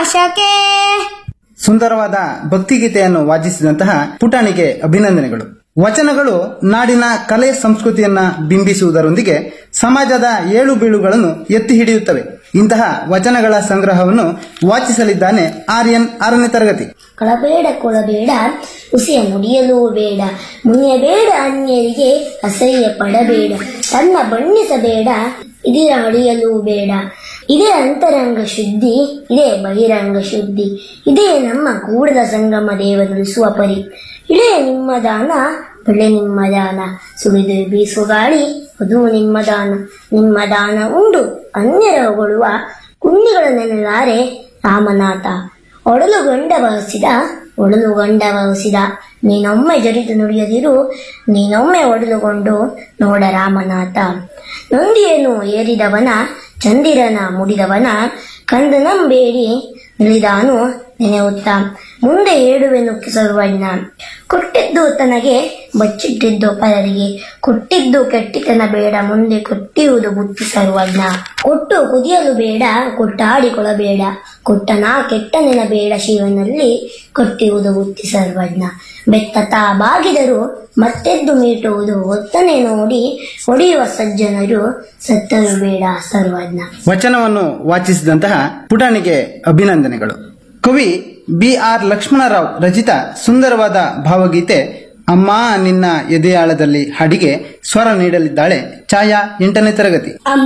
ಆಶಾಕೆ ಸುಂದರವಾದ ಭಕ್ತಿಗೀತೆಯನ್ನು ವಾಚಿಸಿದಂತಹ ಪುಟಾಣಿಗೆ ಅಭಿನಂದನೆಗಳು ವಚನಗಳು ನಾಡಿನ ಕಲೆ ಸಂಸ್ಕೃತಿಯನ್ನ ಬಿಂಬಿಸುವುದರೊಂದಿಗೆ ಸಮಾಜದ ಏಳು ಬೀಳುಗಳನ್ನು ಎತ್ತಿ ಹಿಡಿಯುತ್ತವೆ ಇಂತಹ ವಚನಗಳ ಸಂಗ್ರಹವನ್ನು ವಾಚಿಸಲಿದ್ದಾನೆ ಆರ್ಯನ್ ಆರನೇ ತರಗತಿ ಕಳಬೇಡ ಕೊಳಬೇಡ ಹುಸಿಯ ನುಡಿಯಲೂ ಬೇಡ ಮುನಿಯಬೇಡ ಅನ್ಯರಿಗೆ ಅಸಹ್ಯ ಪಡಬೇಡ ತನ್ನ ಬಣ್ಣಿಸಬೇಡ ಇದಿರ ಅಳಿಯಲೂ ಬೇಡ ಇದೇ ಅಂತರಂಗ ಶುದ್ಧಿ ಇದೇ ಬಹಿರಂಗ ಶುದ್ಧಿ ಇದೇ ನಮ್ಮ ಕೂಡಲ ಸಂಗಮ ದೇವರುಳಿಸುವ ಪರಿ ಇಳೆ ನಿಮ್ಮ ದಾನ ಬೆಳೆ ನಿಮ್ಮ ದಾನ ಸುಳಿದು ಬೀಸುವ ಗಾಳಿ ಅದು ನಿಮ್ಮ ದಾನ ನಿಮ್ಮ ದಾನ ಉಂಡು ಅನ್ಯರ ಹೊಗಳುವ ಕುಂಡಿಗಳ ನೆನಲಾರೆ ರಾಮನಾಥ ಒಡಲು ಗಂಡ ಬಯಸಿದ ಒಡಲು ಗಂಡ ಬಯಸಿದ ನೀನೊಮ್ಮೆ ಜರಿದು ನುಡಿಯದಿರು ನೀನೊಮ್ಮೆ ಒಡಲುಗೊಂಡು ನೋಡ ರಾಮನಾಥ ನೊಂದಿಯನ್ನು ಏರಿದವನ ಚಂದಿರನ ಮುಡಿದವನ ಕಂದು ನಂಬೇಡಿ ನಿಳಿದಾನು ನೆನೆಯುತ್ತ ಮುಂದೆ ಹೇಳುವೆನು ಸರ್ವಜ್ಞ ಕೊಟ್ಟಿದ್ದು ತನಗೆ ಬಚ್ಚಿಟ್ಟಿದ್ದು ಪರರಿಗೆ ಕೊಟ್ಟಿದ್ದು ಕೆಟ್ಟಿತನ ಬೇಡ ಮುಂದೆ ಕೊಟ್ಟಿರುವುದು ಬುದ್ಧಿ ಸರ್ವಜ್ಞ ಕೊಟ್ಟು ಕುದಿಯಲು ಬೇಡ ಕೊಟ್ಟಾಡಿಕೊಳ್ಳಬೇಡ ಕೊಟ್ಟನ ಕೆಟ್ಟ ನೆನಬೇಡ ಶಿವನಲ್ಲಿ ಕೊಟ್ಟಿರುವುದು ಬುದ್ಧಿ ಸರ್ವಜ್ಞ ಬೆತ್ತತ ಬಾಗಿದರು ಮತ್ತೆದ್ದು ಮೀಟುವುದು ಒತ್ತನೆ ನೋಡಿ ಹೊಡೆಯುವ ಸಜ್ಜನರು ಸತ್ತರು ಬೇಡ ಸರ್ವಜ್ಞ ವಚನವನ್ನು ವಾಚಿಸಿದಂತಹ ಪುಟಾಣಿಗೆ ಅಭಿನಂದನೆಗಳು ಕವಿ ಬಿ ಆರ್ ಲಕ್ಷ್ಮಣರಾವ್ ರಚಿತ ಸುಂದರವಾದ ಭಾವಗೀತೆ ಅಮ್ಮ ನಿನ್ನ ಎದೆಯಾಳದಲ್ಲಿ ಹಾಡಿಗೆ ಸ್ವರ ನೀಡಲಿದ್ದಾಳೆ ಛಾಯಾ ಎಂಟನೇ ತರಗತಿ ಅಮ್ಮ